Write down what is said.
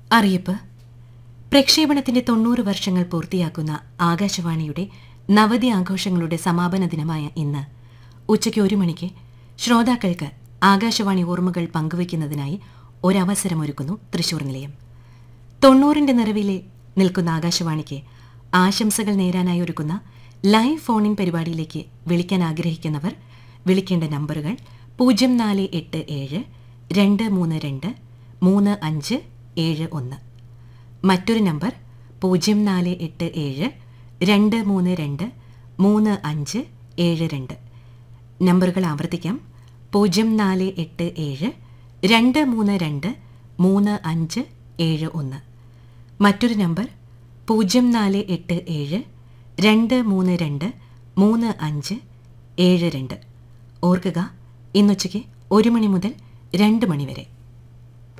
അറിയിപ്പ് പ്രക്ഷേപണത്തിന്റെ തൊണ്ണൂറ് വർഷങ്ങൾ പൂർത്തിയാക്കുന്ന ആകാശവാണിയുടെ നവതി ആഘോഷങ്ങളുടെ സമാപന ദിനമായ ഇന്ന് ഉച്ചയ്ക്ക് ഒരു മണിക്ക് ശ്രോതാക്കൾക്ക് ആകാശവാണി ഓർമ്മകൾ പങ്കുവയ്ക്കുന്നതിനായി ഒരവസരമൊരുക്കുന്നു തൃശൂർ നിലയം തൊണ്ണൂറിന്റെ നിറവിലെ നിൽക്കുന്ന ആകാശവാണിക്ക് ആശംസകൾ നേരാനായി ഒരുക്കുന്ന ലൈവ് ഫോണിൻ പരിപാടിയിലേക്ക് വിളിക്കാൻ ആഗ്രഹിക്കുന്നവർ വിളിക്കേണ്ട നമ്പറുകൾ പൂജ്യം നാല് എട്ട് ഏഴ് രണ്ട് മൂന്ന് രണ്ട് മൂന്ന് അഞ്ച് ഏഴ് ഒന്ന് മറ്റൊരു നമ്പർ പൂജ്യം നാല് എട്ട് ഏഴ് രണ്ട് മൂന്ന് രണ്ട് മൂന്ന് അഞ്ച് ഏഴ് രണ്ട് നമ്പറുകൾ ആവർത്തിക്കാം പൂജ്യം നാല് എട്ട് ഏഴ് രണ്ട് മൂന്ന് രണ്ട് മൂന്ന് അഞ്ച് ഏഴ് ഒന്ന് മറ്റൊരു നമ്പർ പൂജ്യം നാല് എട്ട് ഏഴ് രണ്ട് മൂന്ന് രണ്ട് മൂന്ന് അഞ്ച് ഏഴ് രണ്ട് ഓർക്കുക ഇന്നുച്ചയ്ക്ക് ഒരു മണി മുതൽ രണ്ട് മണി വരെ